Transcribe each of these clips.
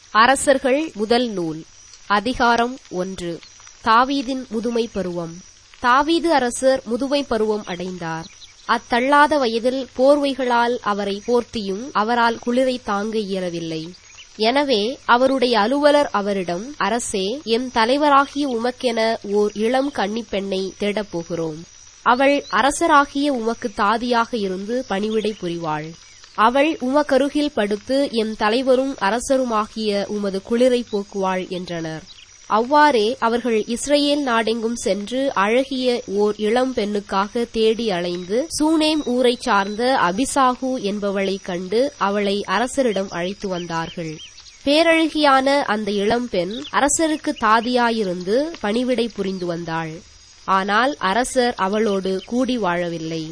அரசர்கள் முதல் நூல் அதிகாரம் ஒன்று தாவீதின் முதுமை பருவம் தாவீது அரசர் முதுமை பருவம் அடைந்தார் அத்தள்ளாத வயதில் போர்வைகளால் அவரை போர்த்தியும் அவரால் குளிரை தாங்க இயலவில்லை எனவே அவருடைய அலுவலர் அவரிடம் அரசே எம் தலைவராகிய உமக்கென ஓர் இளம் கன்னிப் பெண்ணை தேடப் போகிறோம் அவள் அரசராகிய உமக்கு தாதியாக இருந்து பணிவிடை புரிவாள் அவள் உமக்கருகில் படுத்து எம் தலைவரும் அரசருமாகிய உமது குளிரை போக்குவாள் என்றனர் அவ்வாறே அவர்கள் இஸ்ரேல் நாடெங்கும் சென்று அழகிய ஓர் இளம் பெண்ணுக்காக தேடி அலைந்து சூனேம் ஊரைச் சார்ந்த அபிசாகு என்பவளைக் கண்டு அவளை அரசரிடம் அழைத்து வந்தார்கள் பேரழகியான அந்த இளம்பெண் அரசருக்கு தாதியாயிருந்து பணிவிடை புரிந்து வந்தாள் ஆனால் அரசர் அவளோடு கூடி வாழவில்லை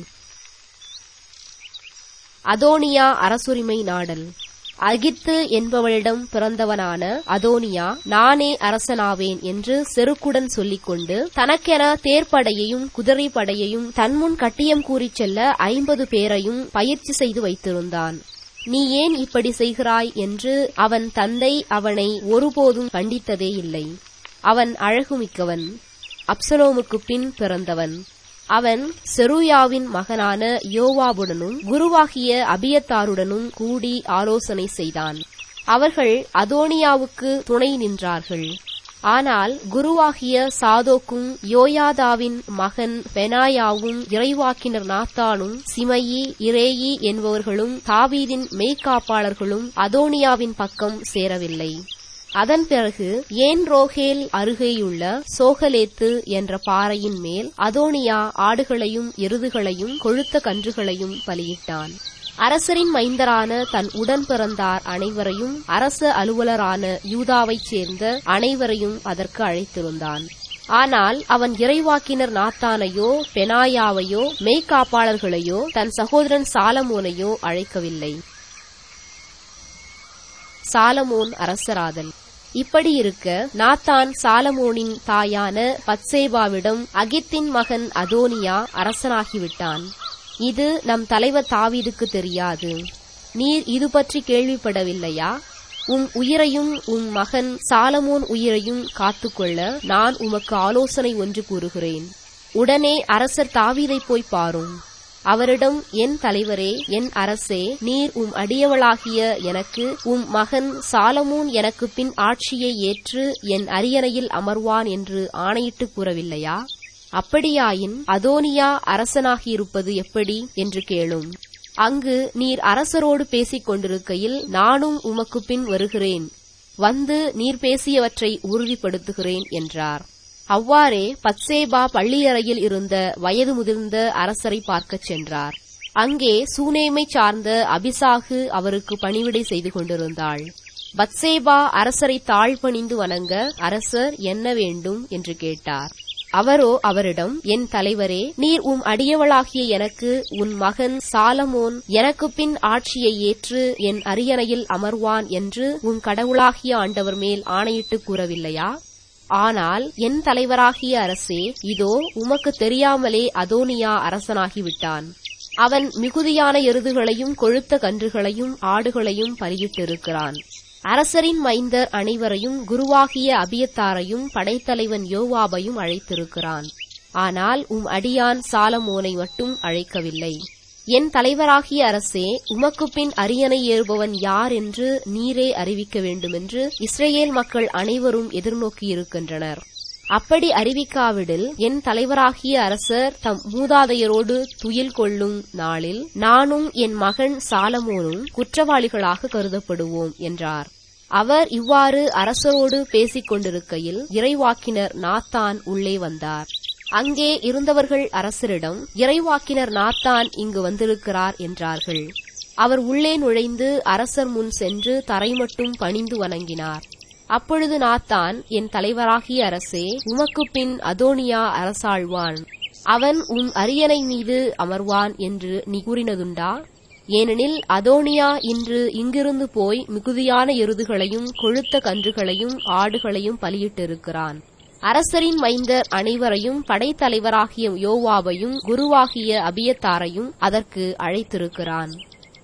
அதோனியா அரசுரிமை நாடல் அகித்து என்பவளிடம் பிறந்தவனான அதோனியா நானே அரசனாவேன் என்று செருக்குடன் சொல்லிக்கொண்டு தனக்கென தேர்ப்படையையும் குதிரைப்படையையும் தன்முன் கட்டியம் கூறிச் செல்ல ஐம்பது பேரையும் பயிற்சி செய்து வைத்திருந்தான் நீ ஏன் இப்படி செய்கிறாய் என்று அவன் தந்தை அவனை ஒருபோதும் கண்டித்ததே இல்லை அவன் அழகுமிக்கவன் அப்சலோமுக்கு பின் பிறந்தவன் அவன் செருயாவின் மகனான யோவாவுடனும் குருவாகிய அபியத்தாருடனும் கூடி ஆலோசனை செய்தான் அவர்கள் அதோனியாவுக்கு துணை நின்றார்கள் ஆனால் குருவாகிய சாதோக்கும் யோயாதாவின் மகன் பெனாயாவும் இறைவாக்கினர் நாத்தானும் சிமையி இரேயி என்பவர்களும் தாவீதின் மெய்காப்பாளர்களும் அதோனியாவின் பக்கம் சேரவில்லை அதன் பிறகு ஏன் ரோகேல் அருகேயுள்ள சோகலேத்து என்ற பாறையின் மேல் அதோனியா ஆடுகளையும் எருதுகளையும் கொழுத்த கன்றுகளையும் பலியிட்டான் அரசரின் மைந்தரான தன் உடன் பிறந்தார் அனைவரையும் அரச அலுவலரான யூதாவைச் சேர்ந்த அனைவரையும் அதற்கு அழைத்திருந்தான் ஆனால் அவன் இறைவாக்கினர் நாத்தானையோ பெனாயாவையோ மெய்காப்பாளர்களையோ தன் சகோதரன் சாலமோனையோ அழைக்கவில்லை சாலமோன் அரசராதல் இப்படி இருக்க நாத்தான் சாலமோனின் தாயான பத்சேபாவிடம் அகித்தின் மகன் அதோனியா அரசனாகிவிட்டான் இது நம் தலைவர் தாவீதுக்கு தெரியாது நீர் இது பற்றி கேள்விப்படவில்லையா உம் உயிரையும் உம் மகன் சாலமோன் உயிரையும் காத்துக்கொள்ள நான் உமக்கு ஆலோசனை ஒன்று கூறுகிறேன் உடனே அரசர் தாவீதை போய் பாரும் அவரிடம் என் தலைவரே என் அரசே நீர் உம் அடியவளாகிய எனக்கு உம் மகன் சாலமூன் எனக்கு பின் ஆட்சியை ஏற்று என் அரியணையில் அமர்வான் என்று ஆணையிட்டு கூறவில்லையா அப்படியாயின் அதோனியா அரசனாகியிருப்பது எப்படி என்று கேளும் அங்கு நீர் அரசரோடு பேசிக் கொண்டிருக்கையில் நானும் உமக்கு பின் வருகிறேன் வந்து நீர் பேசியவற்றை உறுதிப்படுத்துகிறேன் என்றார் அவ்வாறே பத்சேபா பள்ளியறையில் இருந்த வயது முதிர்ந்த அரசரை பார்க்கச் சென்றார் அங்கே சூனேமை சார்ந்த அபிசாகு அவருக்கு பணிவிடை செய்து கொண்டிருந்தாள் பத்சேபா அரசரை தாழ்பணிந்து வணங்க அரசர் என்ன வேண்டும் என்று கேட்டார் அவரோ அவரிடம் என் தலைவரே நீர் உம் அடியவளாகிய எனக்கு உன் மகன் சாலமோன் எனக்கு பின் ஆட்சியை ஏற்று என் அரியணையில் அமர்வான் என்று உன் கடவுளாகிய ஆண்டவர் மேல் ஆணையிட்டு கூறவில்லையா ஆனால் என் தலைவராகிய அரசே இதோ உமக்கு தெரியாமலே அதோனியா அரசனாகிவிட்டான் அவன் மிகுதியான எருதுகளையும் கொழுத்த கன்றுகளையும் ஆடுகளையும் பலியிட்டிருக்கிறான் அரசரின் மைந்தர் அனைவரையும் குருவாகிய அபியத்தாரையும் படைத்தலைவன் யோவாபையும் அழைத்திருக்கிறான் ஆனால் உம் அடியான் சாலமோனை மட்டும் அழைக்கவில்லை என் தலைவராகிய அரசே உமக்கு பின் அரியணை ஏறுபவன் யார் என்று நீரே அறிவிக்க வேண்டுமென்று இஸ்ரேல் மக்கள் அனைவரும் எதிர்நோக்கியிருக்கின்றனர் அப்படி அறிவிக்காவிடில் என் தலைவராகிய அரசர் தம் மூதாதையரோடு துயில் கொள்ளும் நாளில் நானும் என் மகன் சாலமோனும் குற்றவாளிகளாக கருதப்படுவோம் என்றார் அவர் இவ்வாறு அரசரோடு பேசிக் கொண்டிருக்கையில் இறைவாக்கினர் நாத்தான் உள்ளே வந்தார் அங்கே இருந்தவர்கள் அரசரிடம் இறைவாக்கினர் நாத்தான் இங்கு வந்திருக்கிறார் என்றார்கள் அவர் உள்ளே நுழைந்து அரசர் முன் சென்று தரை மட்டும் பணிந்து வணங்கினார் அப்பொழுது நாத்தான் என் தலைவராகிய அரசே உமக்கு பின் அதோனியா அரசாழ்வான் அவன் உன் அரியணை மீது அமர்வான் என்று நீ கூறினதுண்டா ஏனெனில் அதோனியா இன்று இங்கிருந்து போய் மிகுதியான எருதுகளையும் கொழுத்த கன்றுகளையும் ஆடுகளையும் பலியிட்டிருக்கிறான் அரசரின் மைந்தர் அனைவரையும் படைத்தலைவராகிய யோவாவையும் குருவாகிய அபியத்தாரையும் அதற்கு அழைத்திருக்கிறான்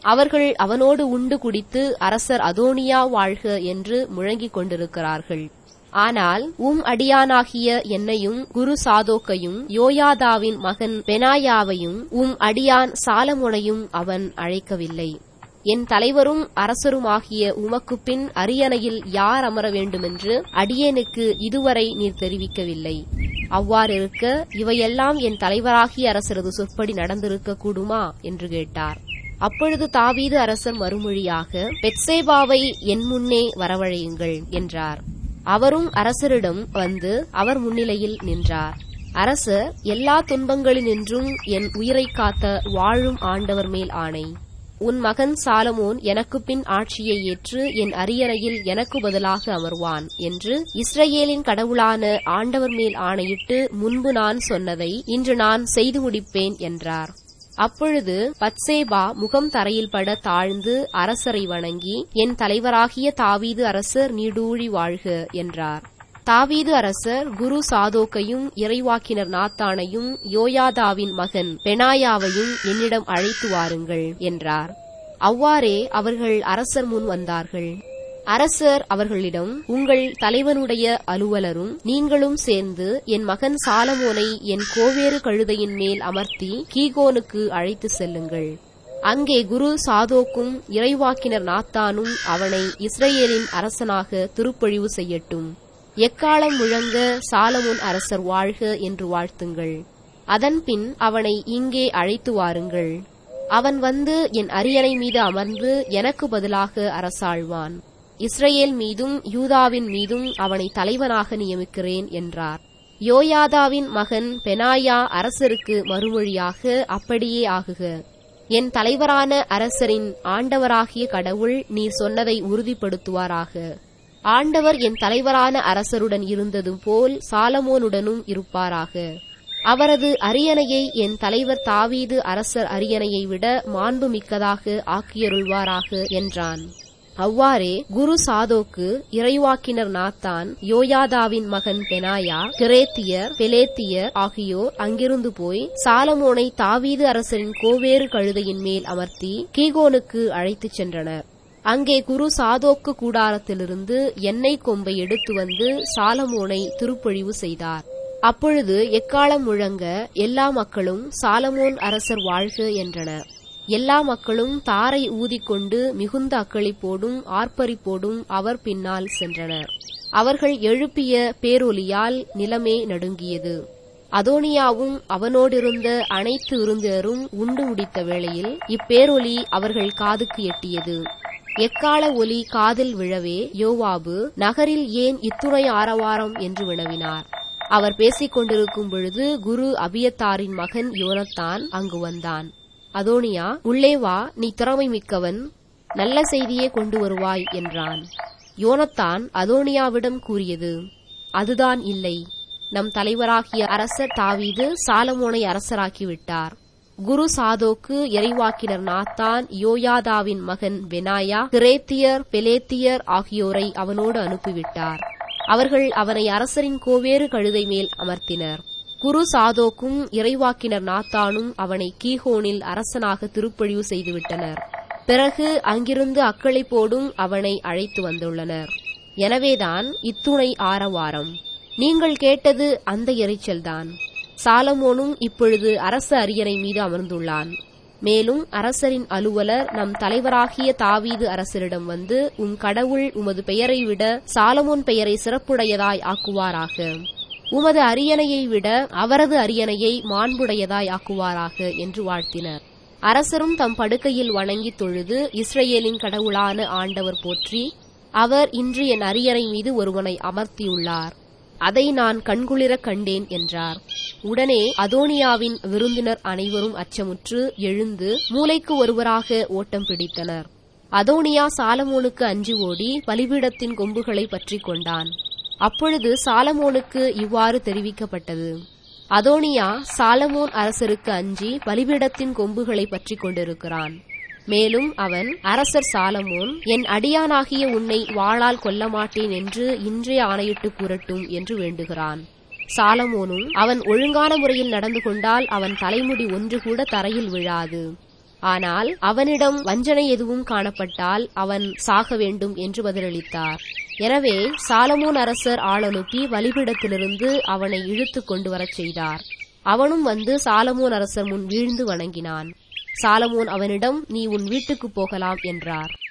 அவர்கள் அவனோடு உண்டு குடித்து அரசர் அதோனியா வாழ்க என்று முழங்கிக் கொண்டிருக்கிறார்கள் ஆனால் உம் அடியானாகிய என்னையும் குரு சாதோக்கையும் யோயாதாவின் மகன் பெனாயாவையும் உம் அடியான் சாலமோனையும் அவன் அழைக்கவில்லை என் தலைவரும் அரசருமாகிய உமக்கு பின் அரியணையில் யார் அமர வேண்டுமென்று அடியேனுக்கு இதுவரை நீர் தெரிவிக்கவில்லை அவ்வாறிருக்க இவையெல்லாம் என் தலைவராகிய அரசரது சொற்படி நடந்திருக்க கூடுமா என்று கேட்டார் அப்பொழுது தாவீது அரசர் மறுமொழியாக பெட்சேபாவை என் முன்னே வரவழையுங்கள் என்றார் அவரும் அரசரிடம் வந்து அவர் முன்னிலையில் நின்றார் அரசர் எல்லா துன்பங்களினின்றும் என் உயிரைக் காத்த வாழும் ஆண்டவர் மேல் ஆணை உன் மகன் சாலமோன் எனக்கு பின் ஆட்சியை ஏற்று என் அரியணையில் எனக்கு பதிலாக அமர்வான் என்று இஸ்ரேலின் கடவுளான ஆண்டவர் மேல் ஆணையிட்டு முன்பு நான் சொன்னதை இன்று நான் செய்து முடிப்பேன் என்றார் அப்பொழுது பத்சேபா முகம் தரையில் பட தாழ்ந்து அரசரை வணங்கி என் தலைவராகிய தாவீது அரசர் நீடூழி வாழ்க என்றார் தாவீது அரசர் குரு சாதோக்கையும் இறைவாக்கினர் நாத்தானையும் யோயாதாவின் மகன் பெனாயாவையும் என்னிடம் அழைத்து வாருங்கள் என்றார் அவ்வாறே அவர்கள் அரசர் முன் வந்தார்கள் அரசர் அவர்களிடம் உங்கள் தலைவனுடைய அலுவலரும் நீங்களும் சேர்ந்து என் மகன் சாலமோனை என் கோவேறு கழுதையின் மேல் அமர்த்தி கீகோனுக்கு அழைத்து செல்லுங்கள் அங்கே குரு சாதோக்கும் இறைவாக்கினர் நாத்தானும் அவனை இஸ்ரேலின் அரசனாக திருப்பொழிவு செய்யட்டும் எக்காலம் முழங்க சாலமோன் அரசர் வாழ்க என்று வாழ்த்துங்கள் அதன்பின் அவனை இங்கே அழைத்து வாருங்கள் அவன் வந்து என் அரியணை மீது அமர்ந்து எனக்கு பதிலாக அரசாழ்வான் இஸ்ரேல் மீதும் யூதாவின் மீதும் அவனை தலைவனாக நியமிக்கிறேன் என்றார் யோயாதாவின் மகன் பெனாயா அரசருக்கு மறுமொழியாக அப்படியே ஆகுக என் தலைவரான அரசரின் ஆண்டவராகிய கடவுள் நீர் சொன்னதை உறுதிப்படுத்துவாராக ஆண்டவர் என் தலைவரான அரசருடன் இருந்தது போல் சாலமோனுடனும் இருப்பாராக அவரது அரியணையை என் தலைவர் தாவீது அரசர் அரியணையை விட மாண்புமிக்கதாக ஆக்கியருள்வாராக என்றான் அவ்வாறே குரு சாதோக்கு இறைவாக்கினர் நாத்தான் யோயாதாவின் மகன் பெனாயா கிரேத்தியர் பெலேத்தியர் ஆகியோர் அங்கிருந்து போய் சாலமோனை தாவீது அரசரின் கோவேறு கழுதையின் மேல் அமர்த்தி கீகோனுக்கு அழைத்துச் சென்றனர் அங்கே குரு சாதோக்கு கூடாரத்திலிருந்து எண்ணெய் கொம்பை எடுத்து வந்து சாலமோனை திருப்பொழிவு செய்தார் அப்பொழுது எக்காலம் முழங்க எல்லா மக்களும் சாலமோன் அரசர் வாழ்க என்றனர் எல்லா மக்களும் தாரை ஊதிக்கொண்டு மிகுந்த அக்களிப்போடும் ஆர்ப்பரிப்போடும் அவர் பின்னால் சென்றனர் அவர்கள் எழுப்பிய பேரொலியால் நிலமே நடுங்கியது அதோனியாவும் அவனோடிருந்த அனைத்து விருந்தினரும் உண்டு முடித்த வேளையில் இப்பேரொலி அவர்கள் காதுக்கு எட்டியது எக்கால ஒலி காதில் விழவே யோவாபு நகரில் ஏன் இத்துணை ஆரவாரம் என்று வினவினார் அவர் பேசிக் கொண்டிருக்கும் பொழுது குரு அபியத்தாரின் மகன் யோனத்தான் அங்கு வந்தான் அதோனியா உள்ளே வா நீ திறமை மிக்கவன் நல்ல செய்தியே கொண்டு வருவாய் என்றான் யோனத்தான் அதோனியாவிடம் கூறியது அதுதான் இல்லை நம் தலைவராகிய அரசர் தாவீது சாலமோனை அரசராக்கிவிட்டார் குரு சாதோக்கு இறைவாக்கினர் நாத்தான் யோயாதாவின் மகன் பெனாயா கிரேத்தியர் பெலேத்தியர் ஆகியோரை அவனோடு அனுப்பிவிட்டார் அவர்கள் அவனை அரசரின் கோவேறு கழுதை மேல் அமர்த்தினர் குரு சாதோக்கும் இறைவாக்கினர் நாத்தானும் அவனை கீஹோனில் அரசனாக திருப்பொழிவு செய்துவிட்டனர் பிறகு அங்கிருந்து அக்களிப்போடும் அவனை அழைத்து வந்துள்ளனர் எனவேதான் இத்துணை ஆரவாரம் நீங்கள் கேட்டது அந்த இறைச்சல்தான் சாலமோனும் இப்பொழுது அரச அரியணை மீது அமர்ந்துள்ளான் மேலும் அரசரின் அலுவலர் நம் தலைவராகிய தாவீது அரசரிடம் வந்து உம் கடவுள் உமது பெயரை விட சாலமோன் பெயரை சிறப்புடையதாய் ஆக்குவாராக உமது அரியணையை விட அவரது அரியணையை மாண்புடையதாய் ஆக்குவாராக என்று வாழ்த்தினர் அரசரும் தம் படுக்கையில் வணங்கி தொழுது இஸ்ரேலின் கடவுளான ஆண்டவர் போற்றி அவர் இன்று என் அரியணை மீது ஒருவனை அமர்த்தியுள்ளார் அதை நான் கண்குளிரக் கண்டேன் என்றார் உடனே அதோனியாவின் விருந்தினர் அனைவரும் அச்சமுற்று எழுந்து மூளைக்கு ஒருவராக ஓட்டம் பிடித்தனர் அதோனியா சாலமோனுக்கு அஞ்சி ஓடி பலிபீடத்தின் கொம்புகளை பற்றிக் கொண்டான் அப்பொழுது சாலமோனுக்கு இவ்வாறு தெரிவிக்கப்பட்டது அதோனியா சாலமோன் அரசருக்கு அஞ்சி பலிபீடத்தின் கொம்புகளை பற்றிக் கொண்டிருக்கிறான் மேலும் அவன் அரசர் சாலமோன் என் அடியானாகிய உன்னை வாளால் கொல்ல மாட்டேன் என்று இன்றே ஆணையிட்டு கூறட்டும் என்று வேண்டுகிறான் சாலமோனும் அவன் ஒழுங்கான முறையில் நடந்து கொண்டால் அவன் தலைமுடி ஒன்று கூட தரையில் விழாது ஆனால் அவனிடம் வஞ்சனை எதுவும் காணப்பட்டால் அவன் சாக வேண்டும் என்று பதிலளித்தார் எனவே சாலமோன் அரசர் ஆள் அனுப்பி பலிபீடத்திலிருந்து அவனை இழுத்து கொண்டு வரச் செய்தார் அவனும் வந்து சாலமோன் அரசர் முன் வீழ்ந்து வணங்கினான் சாலமோன் அவனிடம் நீ உன் வீட்டுக்கு போகலாம் என்றார்